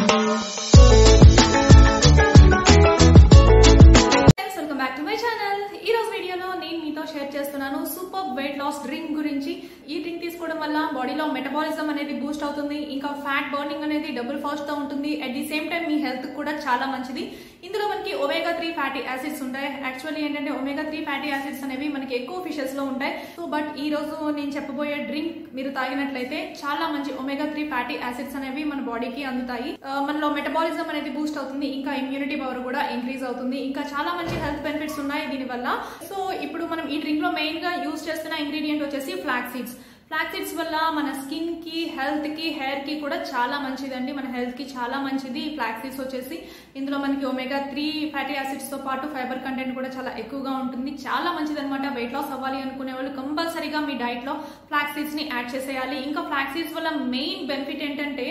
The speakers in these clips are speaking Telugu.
friends welcome back to my channel ఈ రోజు వీడియోలో నేను మీతో షేర్ చేస్తున్నాను సూపర్ వెయిట్ లాస్ డ్రింక్ గురించి ఈ డ్రింక్ తీసుకోవడం వల్ల బాడీలో మెటబాలిజం అనేది బూస్ట్ అవుతుంది ఇంకా ఫ్యాట్ బర్నింగ్ అనేది డబుల్ ఫాస్ట్ తో ఉంటుంది అట్ ది సేమ్ టైం మీ హెల్త్ కూడా చాలా మంచిది ఇందులో మనకి ఒమేగా త్రీ ఫ్యాటీ యాసిడ్స్ ఉంటాయి యాక్చువల్లీ ఏంటంటే ఒమేగా త్రీ ఫ్యాటీ యాసిడ్స్ అనేవి మనకి ఎక్కువ ఫిషెస్ లో ఉంటాయి సో బట్ ఈ రోజు నేను చెప్పబోయే డ్రింక్ మీరు తాగినట్లయితే చాలా మంచి ఒమేగా త్రీ ఫ్యాటీ యాసిడ్స్ అనేవి మన బాడీకి అందుతాయి ఆ, మనలో మెటబాలిజం అనేది బూస్ట్ అవుతుంది ఇంకా ఇమ్యూనిటీ పవర్ కూడా ఇంక్రీజ్ అవుతుంది ఇంకా చాలా మంచి హెల్త్ బెనిఫిట్స్ ఉన్నాయి దీనివల్ల సో ఇప్పుడు మనం ఈ డ్రింక్ లో మెయిన్ గా యూజ్ చేస్తున్న ఇంగ్రీడియంట్ వచ్చేసి ఫ్లాక్ సీడ్స్ ఫ్లాక్ సీడ్స్ వల్ల మన స్కిన్ కి హెల్త్ కి హెయిర్ కి కూడా చాలా మంచిదండి మన హెల్త్ కి చాలా మంచిది ఈ ఫ్లాక్ సీడ్స్ వచ్చేసి ఇందులో మనకి ఒమేగా త్రీ ఫ్యాటీ యాసిడ్స్ తో పాటు ఫైబర్ కంటెంట్ కూడా చాలా ఎక్కువగా ఉంటుంది చాలా మంచిది అనమాట వెయిట్ లాస్ అవ్వాలి అనుకునే వాళ్ళు కంపల్సరీగా మీ డైట్ లో ఫ్లాక్ సీడ్స్ ని యాడ్ చేసేయాలి ఇంకా ఫ్లాక్ సీడ్స్ వల్ల మెయిన్ బెనిఫిట్ ఏంటంటే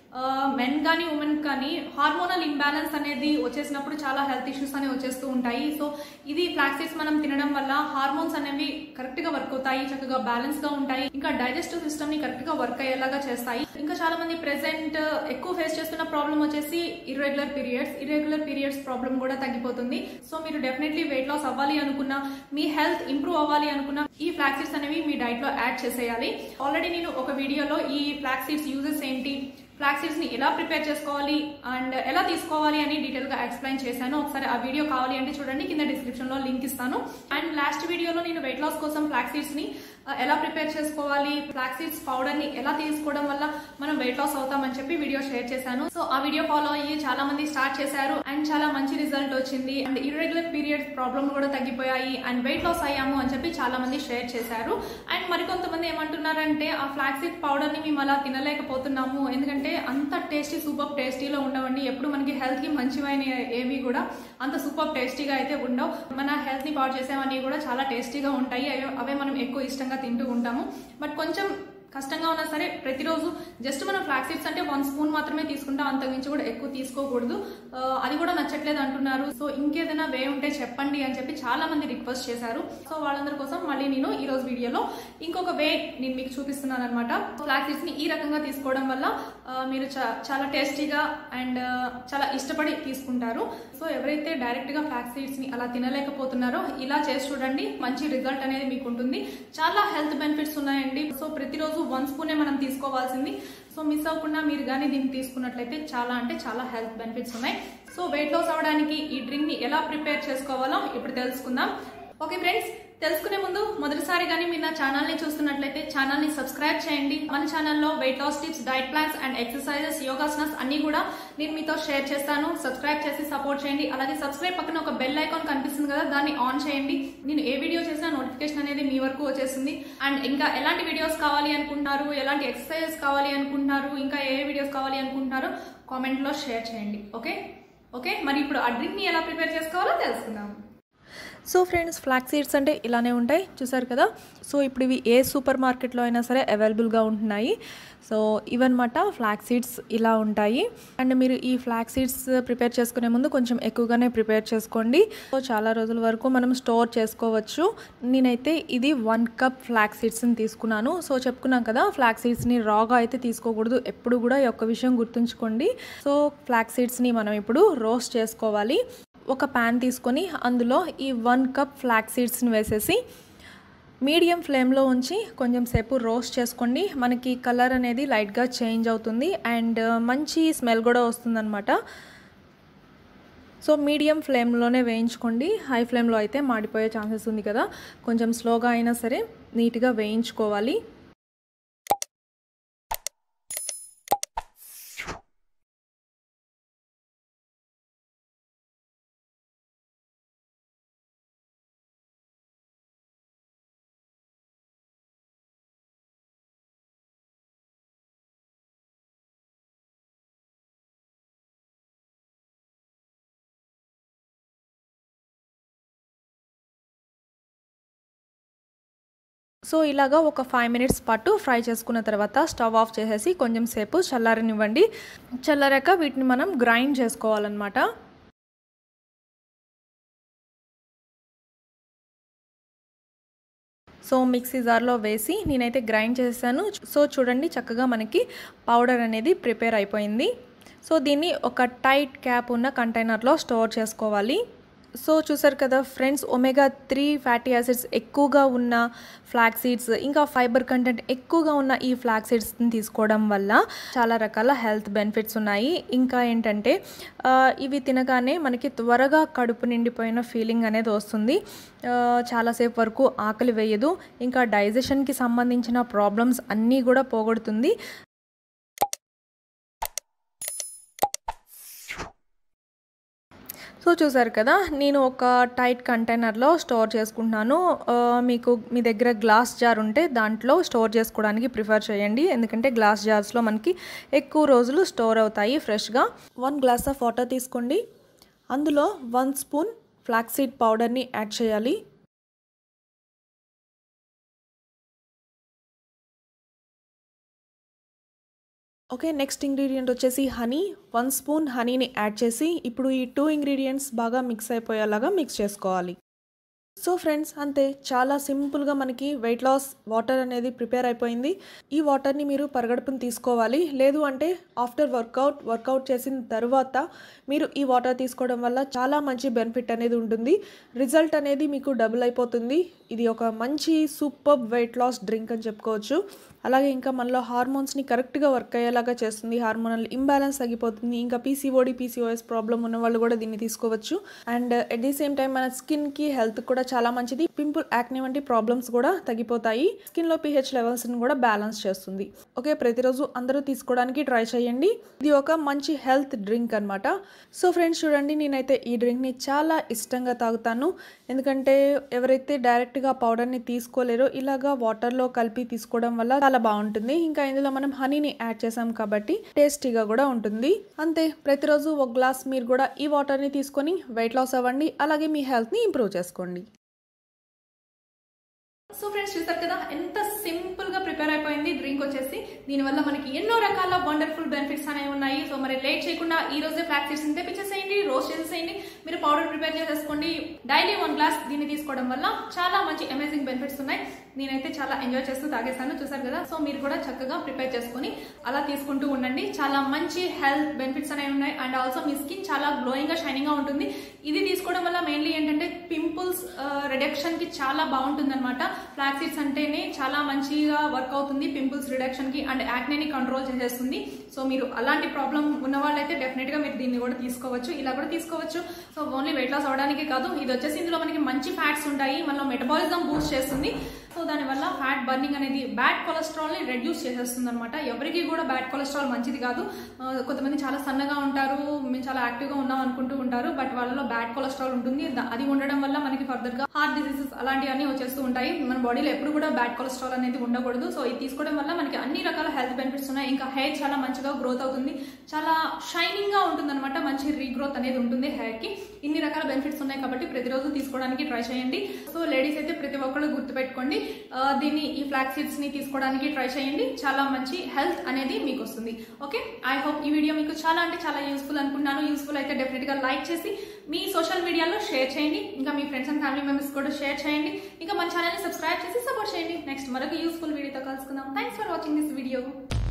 మెన్ కానీ ఉమెన్ కానీ హార్మోనల్ ఇంబ్యాలెన్స్ అనేది వచ్చేసినప్పుడు చాలా హెల్త్ ఇష్యూస్ అనేవి వచ్చేస్తూ ఉంటాయి సో ఇది ఫ్లాక్సీడ్స్ మనం తినడం వల్ల హార్మోన్స్ అనేవి కరెక్ట్ గా వర్క్ అవుతాయి చక్కగా బ్యాలెన్స్ గా ఉంటాయి ఇంకా డైజెస్టివ్ సిస్టమ్ ని కరెక్ట్ గా వర్క్ అయ్యేలాగా చేస్తాయి ఇంకా చాలా మంది ప్రెసెంట్ ఎక్కువ ఫేస్ చేస్తున్న ప్రాబ్లం వచ్చేసి irregular periods irregular periods problem కూడా తగ్గిపోతుంది సో మీరు డెఫినెట్లీ వెయిట్ లాస్ అవ్వాలి అనుకున్నా మీ హెల్త్ ఇంప్రూవ్ అవ్వాలి అనుకున్నా ఈ ఫ్లాక్సీడ్స్ అనేవి మీ డైట్ లో యాడ్ చేసేయాలి ఆల్రెడీ నేను ఒక వీడియోలో ఈ ఫ్లాక్సీడ్స్ యూజెస్ ఏంటి ఫ్లాక్ సీడ్స్ ని ఎలా ప్రిపేర్ చేసుకోవాలి అండ్ ఎలా తీసుకోవాలి అని డీటెయిల్ గా ఎక్స్ప్లెయిన్ చేశాను ఒకసారి ఆ వీడియో కావాలి అంటే చూడండి కింద డిస్క్రిప్షన్ లో లింక్ ఇస్తాను అండ్ లాస్ట్ వీడియోలో నేను వెయిట్ లాస్ కోసం ఫ్లాక్ సీడ్స్ ని ఆ, ఎలా ప్రిపేర్ చేసుకోవాలి ఫ్లాక్ సీడ్స్ పౌడర్ ని ఎలా తీసుకోవడం వల్ల మనం వెయిట్ లాస్ అవుతామని చెప్పి వీడియో షేర్ చేశాను సో ఆ వీడియో ఫాలో అయ్యి చాలా మంది స్టార్ట్ చేశారు అండ్ చాలా మంచి రిజల్ట్ వచ్చింది అండ్ ఇర్రెగ్యులర్ పీరియడ్స్ ప్రాబ్లమ్ కూడా తగ్గిపోయాయి అండ్ వెయిట్ లాస్ అయ్యాము అని చెప్పి చాలా మంది షేర్ చేశారు అండ్ మరికొంతమంది ఏమంటున్నారంటే ఆ ఫ్లాక్ సీడ్ పౌడర్ ని మేము అలా తినలేకపోతున్నాము ఎందుకంటే అంత టేస్టీ సూపర్ టేస్టీలో ఉండవండి ఎప్పుడు మనకి హెల్త్ కి మంచివైన ఏవి కూడా అంత సూపర్ టేస్టీగా అయితే ఉండవు మన హెల్త్ ని పాడు చేసేవన్నీ కూడా చాలా టేస్టీగా ఉంటాయి అవి- అవే మనం ఎక్కువ ఇష్టంగా తింటూ ఉంటాము బట్ కొంచెం కష్టంగా ఉన్నా సరే ప్రతిరోజు జస్ట్ మనం ఫ్లాక్ సీడ్స్ అంటే వన్ స్పూన్ మాత్రమే తీసుకుంటాం అంతకుమించి కూడా ఎక్కువ తీసుకోకూడదు ఆ, అది కూడా నచ్చట్లేదు అంటున్నారు సో ఇంకేదైనా వే ఉంటే చెప్పండి అని చెప్పి చాలా మంది రిక్వెస్ట్ చేశారు సో వాళ్ళందరి కోసం మళ్ళీ నేను ఈ రోజు వీడియోలో ఇంకొక వే నేను మీకు చూపిస్తున్నాను అనమాట ఫ్లాక్ సీడ్స్ ని ఈ రకంగా తీసుకోవడం వల్ల ఆ, మీరు చా- చాలా టేస్టీగా అండ్ చాలా ఇష్టపడి తీసుకుంటారు సో ఎవరైతే డైరెక్ట్ గా ఫ్లాక్ సీడ్స్ ని అలా తినలేకపోతున్నారో ఇలా చేసి చూడండి మంచి రిజల్ట్ అనేది మీకు ఉంటుంది చాలా హెల్త్ బెనిఫిట్స్ ఉన్నాయండి సో ప్రతిరోజు వన్ స్పూనే మనం తీసుకోవాల్సింది సో మిస్ అవ్వకుండా మీరు కానీ దీన్ని తీసుకున్నట్లయితే చాలా అంటే చాలా హెల్త్ బెనిఫిట్స్ ఉన్నాయి సో వెయిట్ లాస్ అవ్వడానికి ఈ డ్రింక్ ని ఎలా ప్రిపేర్ చేసుకోవాలో ఇప్పుడు తెలుసుకుందాం ఓకే ఫ్రెండ్స్ తెలుసుకునే ముందు మొదటిసారి కానీ మీరు నా ఛానల్ ని చూస్తున్నట్లయితే ఛానల్ ని సబ్స్క్రైబ్ చేయండి మన ఛానల్లో weight loss tips diet plans and exercises యోగాసనాస్ అన్ని కూడా నేను మీతో షేర్ చేస్తాను సబ్స్క్రైబ్ చేసి సపోర్ట్ చేయండి అలాగే సబ్స్క్రైబ్ పక్కన ఒక బెల్ ఐకాన్ కనిపిస్తుంది కదా దాన్ని ఆన్ చేయండి నేను ఏ వీడియో చేసినా నోటిఫికేషన్ అనేది మీ వరకు వచ్చేస్తుంది అండ్ ఇంకా ఎలాంటి వీడియోస్ కావాలి అనుకుంటున్నారు ఎలాంటి ఎక్సర్సైజెస్ కావాలి అనుకుంటున్నారు ఇంకా ఏ వీడియోస్ కావాలి అనుకుంటున్నారో కామెంట్ లో షేర్ చేయండి ఓకే ఓకే మరి ఇప్పుడు ఆ డ్రింక్ ని ఎలా ప్రిపేర్ చేసుకోవాలో తెలుసుకుందాం సో ఫ్రెండ్స్ ఫ్లాక్ సీడ్స్ అంటే ఇలానే ఉంటాయి చూసారు కదా సో ఇప్పుడు ఇవి ఏ సూపర్ మార్కెట్లో అయినా సరే అవైలబుల్గా ఉంటున్నాయి సో ఇవన్నమాట ఫ్లాక్ సీడ్స్ ఇలా ఉంటాయి అండ్ మీరు ఈ ఫ్లాక్ సీడ్స్ ప్రిపేర్ చేసుకునే ముందు కొంచెం ఎక్కువగానే ప్రిపేర్ చేసుకోండి సో చాలా రోజుల వరకు మనం స్టోర్ చేసుకోవచ్చు నేనైతే ఇది వన్ కప్ ఫ్లాక్ సీడ్స్ని తీసుకున్నాను సో చెప్పుకున్నాం కదా ఫ్లాక్ సీడ్స్ని రాగా అయితే తీసుకోకూడదు ఎప్పుడు కూడా ఈ ఒక్క విషయం గుర్తుంచుకోండి సో ఫ్లాక్ సీడ్స్ని మనం ఇప్పుడు రోస్ట్ చేసుకోవాలి ఒక ప్యాన్ తీసుకొని అందులో ఈ వన్ కప్ ఫ్లాక్ సీడ్స్ని వేసేసి మీడియం ఫ్లేమ్లో ఉంచి కొంచెం సేపు రోస్ట్ చేసుకోండి మనకి కలర్ అనేది లైట్గా చేంజ్ అవుతుంది అండ్ మంచి స్మెల్ కూడా వస్తుందన్నమాట సో మీడియం ఫ్లేమ్లోనే వేయించుకోండి హై ఫ్లేమ్లో అయితే మాడిపోయే ఛాన్సెస్ ఉంది కదా కొంచెం స్లోగా అయినా సరే నీట్గా వేయించుకోవాలి సో ఇలాగా ఒక ఫైవ్ మినిట్స్ పాటు ఫ్రై చేసుకున్న తర్వాత స్టవ్ ఆఫ్ చేసేసి కొంచెం సేపు చల్లారనివ్వండి చల్లారాక వీటిని మనం గ్రైండ్ చేసుకోవాలన్నమాట సో మిక్సీ జార్లో వేసి నేనైతే గ్రైండ్ చేశాను సో చూడండి చక్కగా మనకి పౌడర్ అనేది ప్రిపేర్ అయిపోయింది సో దీన్ని ఒక టైట్ క్యాప్ ఉన్న కంటైనర్లో స్టోర్ చేసుకోవాలి సో చూసారు కదా friends omega three fatty acids ఎక్కువగా ఉన్న ఫ్లాక్ సీడ్స్ ఇంకా ఫైబర్ కంటెంట్ ఎక్కువగా ఉన్న ఈ ఫ్లాక్ సీడ్స్ని తీసుకోవడం వల్ల చాలా రకాల హెల్త్ బెనిఫిట్స్ ఉన్నాయి ఇంకా ఏంటంటే ఆ, ఇవి తినగానే మనకి త్వరగా కడుపు నిండిపోయిన ఫీలింగ్ అనేది వస్తుంది ఆ, చాలాసేపు వరకు ఆకలి వేయదు ఇంకా డైజెషన్కి సంబంధించిన ప్రాబ్లమ్స్ అన్నీ కూడా పోగొడుతుంది సో చూసారు కదా నేను ఒక టైట్ కంటైనర్లో స్టోర్ చేసుకుంటున్నాను ఆ, మీకు మీ దగ్గర గ్లాస్ జార్ ఉంటే దాంట్లో స్టోర్ చేసుకోవడానికి ప్రిఫర్ చేయండి ఎందుకంటే గ్లాస్ జార్స్లో మనకి ఎక్కువ రోజులు స్టోర్ అవుతాయి ఫ్రెష్గా వన్ గ్లాస్ ఆఫ్ వాటర్ తీసుకోండి అందులో వన్ స్పూన్ ఫ్లాక్సీడ్ పౌడర్ని యాడ్ చేయాలి ఓకే నెక్స్ట్ ఇంగ్రీడియంట్ వచ్చేసి హనీ వన్ స్పూన్ హనీని యాడ్ చేసి ఇప్పుడు ఈ టూ ఇంగ్రీడియంట్స్ బాగా మిక్స్ అయిపోయేలాగా మిక్స్ చేసుకోవాలి సో ఫ్రెండ్స్ అంతే చాలా సింపుల్గా మనకి వెయిట్ లాస్ వాటర్ అనేది ప్రిపేర్ అయిపోయింది ఈ వాటర్ని మీరు పరగడుపుని తీసుకోవాలి లేదు అంటే ఆఫ్టర్ వర్కౌట్ వర్కౌట్ చేసిన తర్వాత మీరు ఈ వాటర్ తీసుకోవడం వల్ల చాలా మంచి బెనిఫిట్ అనేది ఉంటుంది రిజల్ట్ అనేది మీకు డబుల్ అయిపోతుంది ఇది ఒక మంచి సూపర్ వెయిట్ లాస్ డ్రింక్ అని చెప్పుకోవచ్చు అలాగే ఇంకా మనలో హార్మోన్స్ని కరెక్ట్గా వర్క్ అయ్యేలాగా చేస్తుంది హార్మోనల్ ఇంబ్యాలెన్స్ తగ్గిపోతుంది ఇంకా పీసీఓడి పీసీఓఎస్ ప్రాబ్లం ఉన్న వాళ్ళు కూడా దీన్ని తీసుకోవచ్చు and at the same time మన స్కిన్కి హెల్త్ కూడా చాలా మంచిది పింపుల్ యాక్ని వంటి ప్రాబ్లమ్స్ కూడా తగ్గిపోతాయి స్కిన్లో పిహెచ్ లెవెల్స్ని కూడా బ్యాలెన్స్ చేస్తుంది ఓకే ప్రతిరోజు అందరూ తీసుకోవడానికి ట్రై చేయండి ఇది ఒక మంచి హెల్త్ డ్రింక్ అనమాట సో ఫ్రెండ్స్ చూడండి నేనైతే ఈ డ్రింక్ని చాలా ఇష్టంగా తాగుతాను ఎందుకంటే ఎవరైతే డైరెక్ట్గా పౌడర్ని తీసుకోలేరో ఇలాగా వాటర్లో కలిపి తీసుకోవడం వల్ల చాలా బాగుంటుంది ఇంకా ఇందులో మనం హనీని యాడ్ చేసాం కాబట్టి టేస్టీగా కూడా ఉంటుంది అంతే ప్రతిరోజు ఒక గ్లాస్ మీరు కూడా ఈ వాటర్ని తీసుకొని వెయిట్ లాస్ అవ్వండి అలాగే మీ హెల్త్ని ఇంప్రూవ్ చేసుకోండి సో ఫ్రెండ్స్ చూసారు కదా ఎంత సింపుల్ గా ప్రిపేర్ అయిపోయింది డ్రింక్ వచ్చేసి దీనివల్ల మనకి ఎన్నో రకాల వండర్ఫుల్ బెనిఫిట్స్ అనేవి ఉన్నాయి సో మరి లేట్ చేయకుండా ఈ రోజే ఫ్లాక్ సీడ్స్ తెప్పించేసేయండి రోస్ట్ చేసేయండి మీరు పౌడర్ ప్రిపేర్ చేసేసుకోండి డైలీ వన్ గ్లాస్ దీన్ని తీసుకోవడం వల్ల చాలా మంచి అమేజింగ్ బెనిఫిట్స్ ఉన్నాయి నేనైతే చాలా ఎంజాయ్ చేస్తూ తాగేస్తాను చూసారు కదా సో మీరు కూడా చక్కగా ప్రిపేర్ చేసుకొని అలా తీసుకుంటూ ఉండండి చాలా మంచి హెల్త్ బెనిఫిట్స్ అనేవి ఉన్నాయి అండ్ ఆల్సో మీ స్కిన్ చాలా గ్లోయింగ్ గా షైనింగ్ గా ఉంటుంది ఇది తీసుకోవడం వల్ల మెయిన్లీ ఏంటంటే పింపుల్స్ రిడక్షన్ కి చాలా బాగుంటుంది అనమాట ఫ్లాక్ సీడ్స్ అంటేనే చాలా మంచిగా వర్క్ అవుతుంది పింపుల్స్ రిడక్షన్ కి అండ్ యాక్నేని కంట్రోల్ చేసేస్తుంది సో మీరు అలాంటి ప్రాబ్లం ఉన్న వాళ్ళైతే డెఫినెట్ గా మీరు దీన్ని కూడా తీసుకోవచ్చు ఇలా కూడా తీసుకోవచ్చు సో ఓన్లీ వెయిట్ లాస్ అవడానికి కాదు ఇది వచ్చేసి ఇందులో మనకి మంచి ఫ్యాట్స్ ఉంటాయి మనలో మెటబాలిజం బూస్ట్ చేస్తుంది సో దానివల్ల ఫ్యాట్ బర్నింగ్ అనేది బ్యాడ్ కొలెస్ట్రాల్ ని రెడ్యూస్ చేసేస్తుంది అనమాట ఎవరికి కూడా బ్యాడ్ కొలెస్ట్రాల్ మంచిది కాదు ఆ, కొంతమంది చాలా సన్నగా ఉంటారు మేము చాలా యాక్టివ్ గా ఉన్నాం అనుకుంటూ ఉంటారు బట్ వాళ్ళలో బ్యాడ్ కొలెస్ట్రాల్ ఉంటుంది ద- అది ఉండడం వల్ల మనకి ఫర్దర్ గా హార్ట్ డిసీజెస్ అలాంటివన్నీ వచ్చేస్తూ ఉంటాయి మన బాడీలో ఎప్పుడు కూడా బ్యాడ్ కొలెస్ట్రాల్ అనేది ఉండకూడదు సో ఇది తీసుకోవడం వల్ల మనకి అన్ని రకాల హెల్త్ బెనిఫిట్స్ ఉన్నాయి ఇంకా హెయిర్ చాలా మంచిగా గ్రోత్ అవుతుంది చాలా షైనింగ్ గా ఉంటుంది అనమాట మంచి రీగ్రోత్ అనేది ఉంటుంది హెయిర్ కి ఇన్ని రకాల బెనిఫిట్స్ ఉన్నాయి కాబట్టి ప్రతిరోజు తీసుకోవడానికి ట్రై చేయండి సో లేడీస్ అయితే ప్రతి ఒక్కళ్ళు గుర్తుపెట్టుకోండి ఆ, దీన్ని ఈ ఫ్లాక్ సీడ్స్ ని తీసుకోవడానికి ట్రై చేయండి చాలా మంచి హెల్త్ అనేది మీకు వస్తుంది ఓకే ఐ హోప్ ఈ వీడియో మీకు చాలా అంటే చాలా యూస్ఫుల్ అనుకుంటున్నాను యూస్ఫుల్ అయితే డెఫినెట్ గా లైక్ చేసి మీ సోషల్ మీడియాలో షేర్ చేయండి ఇంకా మీ ఫ్రెండ్స్ అండ్ ఫ్యామిలీ మెంబర్స్ కూడా షేర్ చేయండి ఇంకా మన ఛానల్ ని సబ్స్క్రైబ్ చేసి సపోర్ట్ చేయండి నెక్స్ట్ మరొక యూస్ఫుల్ వీడియోతో కలుసుకుందాం thanks for watching this video